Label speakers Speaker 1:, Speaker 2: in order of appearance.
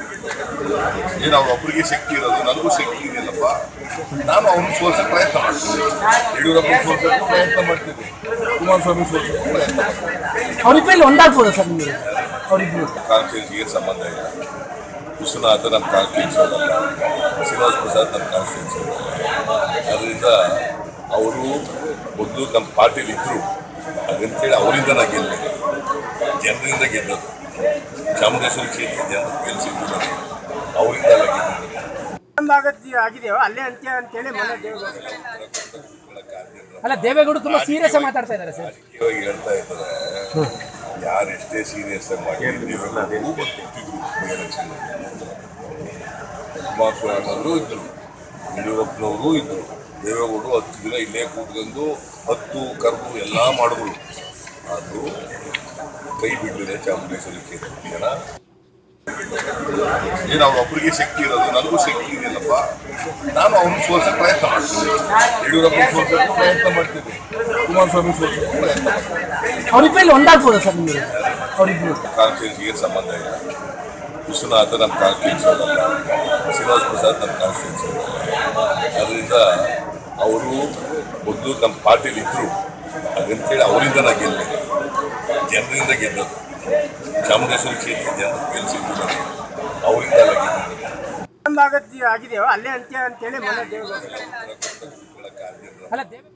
Speaker 1: ಏನು ಅವ್ರ ಒಬ್ಬರಿಗೆ ಶಕ್ತಿ ಇರೋದು ನನಗೂ ಶಕ್ತಿ ಇದೆಯಲ್ಲಪ್ಪ ನಾನು ಅವ್ರನ್ನ ಸೋಲ್ಸಕ್ಕೆ ಪ್ರಯತ್ನ ಮಾಡ್ತೀನಿ ಯಡಿಯೂರಪ್ಪ ಸೋಲ್ಸಕ್ಕೆ ಪ್ರಯತ್ನ ಮಾಡ್ತೀನಿ ಕುಮಾರಸ್ವಾಮಿ ಸೋಲ್ಸಕ್ಕೆ ಪ್ರಯತ್ನ ಮಾಡ್ತೀನಿ
Speaker 2: ಅವರಿಬ್ಬರಲ್ಲಿ ಒಂದಾಗ್ಬೋದಾ ಸರ್ ನಿಮಗೆ ಅವರಿಬ್ಬರು
Speaker 1: ಕಾನ್ಸ್ಟಿಟ್ಯೂನ್ಸಿಗೆ ಸಂಬಂಧ ಇಲ್ಲ ವಿಶ್ವನಾಥ ನಮ್ಮ ಕಾನ್ಸ್ಟಿಟ್ಯೂನ್ಸಿ ಅವರಲ್ಲ ಶ್ರೀನಿವಾಸ್ ಪ್ರಸಾದ್ ನಮ್ಮ ಕಾನ್ಸ್ಟಿಟ್ಯೂನ್ಸಿ ಅವರಲ್ಲ ಅದರಿಂದ ಅವರು ಮೊದಲು ನಮ್ಮ ಪಾರ್ಟಿಲಿ ಇದ್ದರು ಹಾಗಂತೇಳಿ ಅವರಿಂದ ನಾ ಗೆಲ್ಲ ಜನರಿಂದ ಗೆದ್ದದ್ದು ಚಾಮುಂಡೇಶ್ವರಿ ಕ್ಷೇತ್ರ ಜನರು ಗೆಲ್ಲಿಸಿದ್ದು ನನಗೆ ಅವರಿಂದ ಅಲ್ಲ ಗೆದ್ದದ್ದು
Speaker 3: ಆಗತ್ತೆ ಆಗಿದೆಯೋ ಅಲ್ಲೇ ಅಂತ್ಯ ಅಂತೇಳಿ ಮನೆ ದೇವರು
Speaker 2: ಅಲ್ಲ ದೇವೇಗೌಡರು ತುಂಬಾ ಸೀರಿಯಸ್ ಆಗಿ ಮಾತಾಡ್ತಾ ಇದ್ದಾರೆ ಸರ್
Speaker 1: ರಾಜಕೀಯವಾಗಿ ಹೇಳ್ತಾ ಇದ್ದಾರೆ ಯಾರು ಎಷ್ಟೇ ಸೀರಿಯಸ್ ಆಗಿ ಮಾಡಿ ದೇವೇಗೌಡರು ಗೊತ್ತಿದ್ರು ಎಲೆಕ್ಷನ್ ಕುಮಾರಸ್ವಾಮಿಯವರು ಇದ್ದರು ಯಡಿಯೂರಪ್ಪನವರು ಇದ್ದರು ದೇವೇಗೌಡರು ಹತ್ತು ದಿನ ಇಲ್ಲೇ ಕೂತ್ಕೊಂಡು ಹತ್ತು ಕರ್ದು ಎಲ್ಲ ಮಾಡಿದ್ರು ಅದು ಕೈ ಬಿಟ್ಟಿದೆ ಚಾಮುಂಡೇಶ್ವರಿ ಕ್ಷೇತ್ರ ಜನ ಏನು ಅವ್ರ ಒಬ್ಬರಿಗೆ ಶಕ್ತಿ ಇರೋದು ನನಗೂ ಶಕ್ತಿ ಇದೆಯಲ್ಲಪ್ಪ ನಾನು ಅವ್ರನ್ನ ಸೋಲ್ಸಕ್ಕೆ ಪ್ರಯತ್ನ ಮಾಡ್ತೀನಿ ಯಡಿಯೂರಪ್ಪ ಸೋಲ್ಸಕ್ಕೆ ಪ್ರಯತ್ನ ಮಾಡ್ತೀನಿ ಕುಮಾರಸ್ವಾಮಿ ಸೋಲ್ಸಕ್ಕೆ ಪ್ರಯತ್ನ ಮಾಡ್ತೀನಿ
Speaker 2: ಅವರಿಬ್ಬರಲ್ಲಿ ಒಂದಾಗ್ಬೋದಾ ಸರ್ ನಿಮಗೆ ಅವರಿಬ್ಬರು
Speaker 1: ಕಾನ್ಸ್ಟಿಟ್ಯೂನ್ಸಿಗೆ ಸಂಬಂಧ ಇಲ್ಲ ವಿಶ್ವನಾಥ ನಮ್ಮ ಕಾನ್ಸ್ಟಿಟ್ಯೂನ್ಸಿ ಅವರಲ್ಲ ಶ್ರೀನಿವಾಸ್ ಪ್ರಸಾದ್ ನಮ್ಮ ಕಾನ್ಸ್ಟಿಟ್ಯೂನ್ಸಿ ಅವರಲ್ಲ ಅದರಿಂದ ಅವರು ಮೊದಲು ನಮ್ಮ ಪಾರ್ಟಿಲಿ ಇದ್ದರು ಹಾಗಂತೇಳಿ ಅವರಿಂದ ನಾ ಗೆಲ್ಲ ಜನರಿಂದ ಗೆದ್ದದ್ದು ಚಾಮುಂಡೇಶ್ವರಿ ಕ್ಷೇತ್ರ ಜನರು ಗೆಲ್ಲಿಸಿದ್ದು ನನಗೆ ಅವರಿಂದ ಅಲ್ಲ ಗೆದ್ದದ್ದು
Speaker 3: ಆಗತ್ತೆ ಆಗಿದೆಯೋ ಅಲ್ಲೇ ಅಂತ್ಯ ಅಂತೇಳಿ ಮನೆ ದೇವರು
Speaker 2: ಅಲ್ಲ ದೇವೆ